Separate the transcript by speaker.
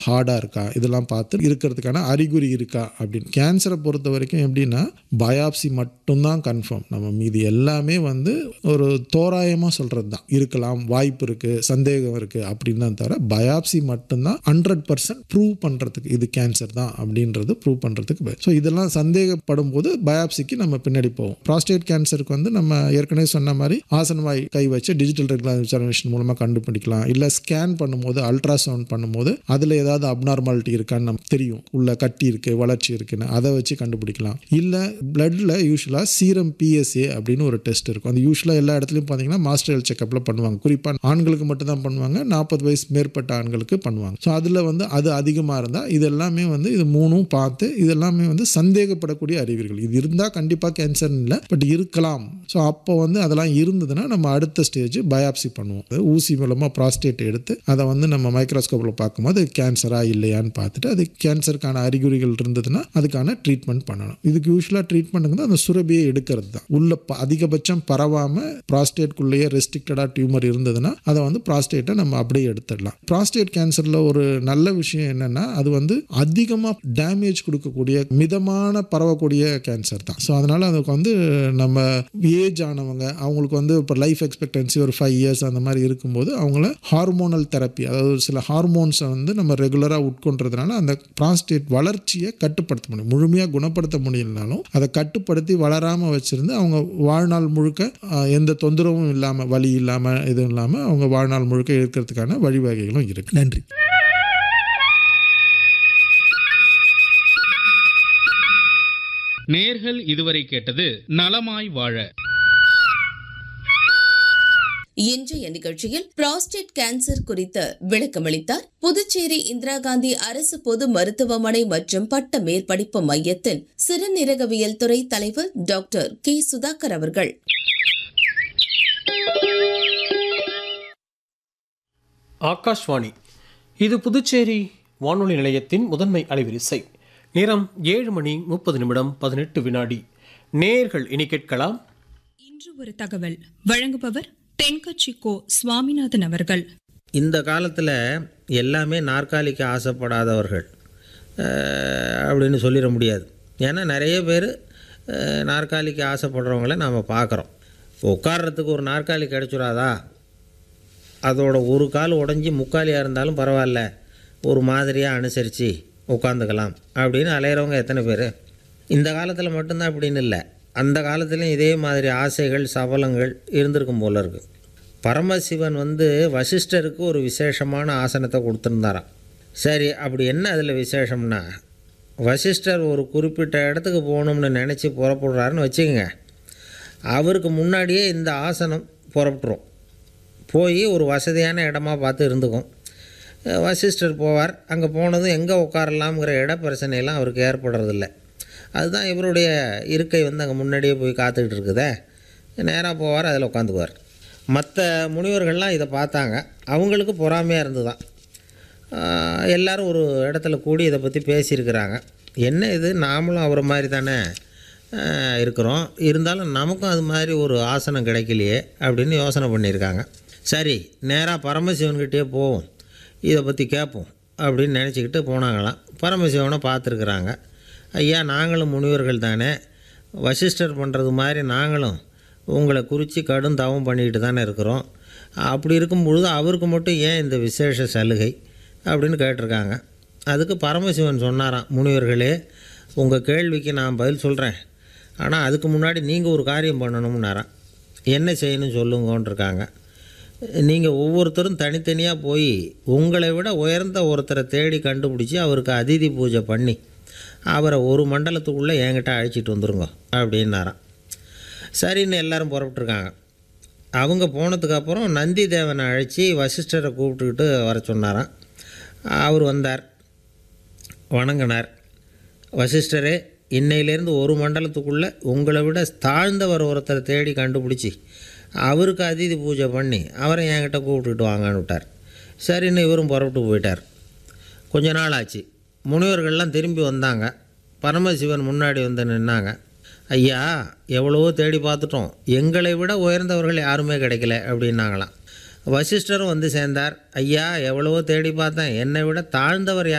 Speaker 1: ஹார்டாக இருக்கா இதெல்லாம் பார்த்து இருக்கிறதுக்கான அறிகுறி இருக்கா அப்படின்னு கேன்சரை பொறுத்த வரைக்கும் எப்படின்னா பயாப்சி மட்டும்தான் கன்ஃபார்ம் நம்ம மீதி எல்லாமே வந்து ஒரு தோராயமாக சொல்கிறது தான் இருக்கலாம் வாய்ப்பு இருக்குது சந்தேகம் இருக்குது அப்படின்னு தான் தவிர பயாப்சி மட்டும்தான் ஹண்ட்ரட் பர்சன்ட் ப்ரூவ் பண்ணுறதுக்கு இது கேன்சர் தான் அப்படின்றது ப்ரூவ் பண்ணுறதுக்கு ஸோ இதெல்லாம் சந்தேகப்படும் போது பயாப்சிக்கு நம்ம பின்னாடி போவோம் ப்ராஸ்டேட் கேன்சருக்கு வந்து நம்ம ஏற்கனவே சொன்ன மாதிரி ஆசனவாய் கை வச்சு டிஜிட்டல் ரெகுலர் எக்ஸாமினேஷன் மூலமாக கண்டுபிடிக்கலாம் இல்லை ஸ்கேன் பண்ணும்போது அல்ட்ராசவுண்ட் பண்ணும்போது அதில் ஏதாவது அப்நார்மாலிட்டி இருக்கான்னு நமக்கு தெரியும் உள்ள கட்டி இருக்குது வளர்ச்சி இருக்குன்னு அதை வச்சு கண்டுபிடிக்கலாம் இல்லை பிளட்டில் யூஸ்வலாக சீரம் பிஎஸ்ஏ அப்படின்னு ஒரு டெஸ்ட் இருக்கும் அந்த யூஸ்வலாக எல்லா இடத்துலையும் பார்த்தீங்கன்னா மாஸ்டர் ஹெல்த் செக்கப்பில் பண்ணுவாங்க குறிப்பாக ஆண்களுக்கு மட்டும் தான் பண்ணுவாங்க நாற்பது வயசு மேற்பட்ட ஆண்களுக்கு பண்ணுவாங்க ஸோ அதில் வந்து அது அதிகமாக இருந்தால் இது எல்லாமே வந்து இது மூணும் பார்த்து இது எல்லாமே வந்து சந்தேகப்படக்கூடிய அறிகுறிகள் இது இருந்தால் கண்டிப்பாக கேன்சர் இல்லை பட் இருக்கலாம் ஸோ அப்போ வந்து அதெல்லாம் இருந்ததுன்னா நம்ம அடுத்த ஸ்டேஜ் பயாப்சி பண்ணுவோம் அது ஊசி மூலமாக ப்ராஸ்டேட் எடுத்து அதை வந்து நம்ம மைக்ரோஸ்கோப்பில் பார்க்கும்போது கேன்சரா இல்லையான்னு பார்த்துட்டு அது கேன்சருக்கான அறிகுறிகள் இருந்ததுன்னா அதுக்கான ட்ரீட்மெண்ட் பண்ணணும் இதுக்கு யூஸ்வலாக ட்ரீட்மெண்ட்டுங்க அந்த சுரபியை எடுக்கிறது தான் உள்ள ப- அதிகபட்சம் பரவாமல் ப்ராஸ்டேட்குள்ளேயே ரெஸ்ட்ரிக்டடாக டியூமர் இருந்ததுன்னா அதை வந்து ப்ராஸ்டேட்டை நம்ம அப்படியே எடுத்துடலாம் ப்ராஸ்டேட் கேன்சரில் ஒரு நல்ல விஷயம் என்னன்னா அது வந்து அதிகமாக டேமேஜ் கொடுக்கக்கூடிய மிதமான பரவக்கூடிய கேன்சர் தான் ஸோ அதனால் அதுக்கு வந்து நம்ம ஏஜ் ஆனவங்க அவங்களுக்கு வந்து இப்போ லைஃப் எக்ஸ்பெக்டன்சி ஒரு ஃபைவ் இயர்ஸ் அந்த மாதிரி இருக்கும்போது அவங்கள ஹார்மோனல் தெரப்பி அதாவது ஒரு சில ஹார்மோன்ஸை வந்து நம்ம ரெகுலராக உட்கொண்டதுனால அந்த ப்ராஸ்டேட் வளர்ச்சியை கட்டுப்படுத்த முடியும் முழுமையாக குணப்படுத்த முடியலனாலும் அதை கட்டுப்படுத்தி வளராமல் வச்சுருந்து அவங்க வாழ்நாள் முழுக்க ஆஹ், எந்த தொந்தரவும் இல்லாமல் வலி இல்லாமல் எதுவும் இல்லாமல் அவங்க வாழ்நாள் முழுக்க இருக்கிறதுக்கான வழிவகைகளும் இருக்குது நன்றி
Speaker 2: நேர்கள் இதுவரை கேட்டது நலமாய் வாழ
Speaker 3: இன்றைய நிகழ்ச்சியில் புரோஸ்டேட் கேன்சர் குறித்து விளக்கமளித்தார் புதுச்சேரி இந்திரா காந்தி அரசு பொது மருத்துவமனை மற்றும் பட்ட மேற்படிப்பு மையத்தின் சிறுநீரகவியல் துறை தலைவர் டாக்டர் கே சுதாகர் அவர்கள்
Speaker 4: ஆகாஷ்வாணி இது புதுச்சேரி வானொலி நிலையத்தின் முதன்மை அலைவரிசை நேரம் ஏழு மணி முப்பது நிமிடம் பதினெட்டு வினாடி நேர்கள் இனி கேட்கலாம்
Speaker 5: இன்று ஒரு தகவல் வழங்குபவர் தென்கட்சி கோ சுவாமிநாதன் அவர்கள்
Speaker 6: இந்த காலத்தில் எல்லாமே நாற்காலிக்கு ஆசைப்படாதவர்கள் அஹ், அப்படின்னு சொல்லிட முடியாது ஏன்னா நிறைய பேர் அஹ், நாற்காலிக்கு ஆசைப்படுறவங்கள நாம் பார்க்குறோம் உட்கார்றதுக்கு ஒரு நாற்காலி கிடச்சிடாதா அதோட ஒரு கால் உடஞ்சி முக்காலியாக இருந்தாலும் பரவாயில்ல ஒரு மாதிரியாக அனுசரித்து உட்காந்துக்கலாம் அப்படின்னு அலையிறவங்க எத்தனை பேர் இந்த காலத்தில் மட்டும்தான் அப்படின்னு இல்லை அந்த காலத்துலேயும் இதே மாதிரி ஆசைகள் சபலங்கள் இருந்திருக்கும் போல இருக்குது பரமசிவன் வந்து வசிஷ்டருக்கு ஒரு விசேஷமான ஆசனத்தை கொடுத்துருந்தாராம் சரி அப்படி என்ன அதில் விசேஷம்னா வசிஷ்டர் ஒரு குறிப்பிட்ட இடத்துக்கு போகணும்னு நினச்சி புறப்படுறாருன்னு வச்சுக்கோங்க அவருக்கு முன்னாடியே இந்த ஆசனம் புறப்பட்டுரும் போய் ஒரு வசதியான இடமா பார்த்து இருந்துக்கும் அஹ் வசிஷ்டர் போவார் அங்கே போனதும் எங்கே உட்காரலாம்ங்கிற இட பிரச்சனையெல்லாம் அவருக்கு ஏற்படுறதில்ல அதுதான் இவருடைய இருக்கை வந்து அங்கே முன்னாடியே போய் காத்துக்கிட்டு இருக்குதே நேராக போவார் அதில் உட்காந்துக்குவார் மற்ற முனிவர்கள்லாம் இதை பார்த்தாங்க அவங்களுக்கு பொறாமையாக இருந்துதான் ஆஹ் எல்லாரும் ஒரு இடத்துல கூடி இதை பற்றி பேசியிருக்கிறாங்க என்ன இது நாமளும் அவரை மாதிரி தானே ஆஹ் இருக்கிறோம் இருந்தாலும் நமக்கும் அது மாதிரி ஒரு ஆசனம் கிடைக்கலையே அப்படின்னு யோசனை பண்ணியிருக்காங்க சரி நேராக பரமசிவன்கிட்டயே போவோம் இதை பற்றி கேட்போம் அப்படின்னு நினச்சிக்கிட்டு போனாங்களாம் பரமசிவனை பார்த்துருக்குறாங்க ஐயா நாங்களும் முனிவர்கள் தானே வசிஷ்டர் பண்ணுறது மாதிரி நாங்களும் உங்களை குறித்து கடும் தவம் பண்ணிக்கிட்டு தானே இருக்கிறோம் அப்படி இருக்கும் பொழுது அவருக்கு மட்டும் ஏன் இந்த விசேஷ சலுகை அப்படின்னு கேட்டிருக்காங்க அதுக்கு பரமசிவன் சொன்னாராம் முனிவர்களே உங்கள் கேள்விக்கு நான் பதில் சொல்கிறேன் ஆனால் அதுக்கு முன்னாடி நீங்கள் ஒரு காரியம் பண்ணணும்னாராம் என்ன செய்யணும் சொல்லுங்கன்றிருக்காங்க நீங்கள் ஒவ்வொருத்தரும் தனித்தனியாக போய் உங்களை விட உயர்ந்த ஒருத்தரை தேடி கண்டுபிடிச்சி அவருக்கு அதிதி பூஜை பண்ணி அவரை ஒரு மண்டலத்துக்குள்ளே என்கிட்ட அழைச்சிட்டு வந்துருங்க அப்படின்னாராம் சரின்னு எல்லாரும் புறப்பட்டுருக்காங்க அவங்க போனதுக்கப்புறம் நந்தி தேவனை அழைச்சி வசிஷ்டரை கூப்பிட்டுக்கிட்டு வர சொன்னாராம் அவர் வந்தார் வணங்கினார் வசிஷ்டரே இன்னையிலேருந்து ஒரு மண்டலத்துக்குள்ளே உங்களை விட தாழ்ந்தவர் ஒருத்தரை தேடி கண்டுபிடிச்சி அவருக்கு அதிதி பூஜை பண்ணி அவரை என்கிட்ட கூப்பிட்டுட்டு வாங்கன்னு விட்டார் சரின்னு இவரும் புறப்பட்டு போயிட்டார் கொஞ்ச நாள் ஆச்சு முனிவர்கள்லாம் திரும்பி வந்தாங்க பரமசிவன் முன்னாடி வந்து நின்னாங்க ஐயா எவ்வளவோ தேடி பார்த்துட்டோம் எங்களை விட உயர்ந்தவர்கள் யாருமே கிடைக்கல அப்படின்னாங்களாம் வசிஷ்டரும் வந்து சேர்ந்தார் ஐயா எவ்வளவோ தேடி பார்த்தேன் என்னை விட தாழ்ந்தவர்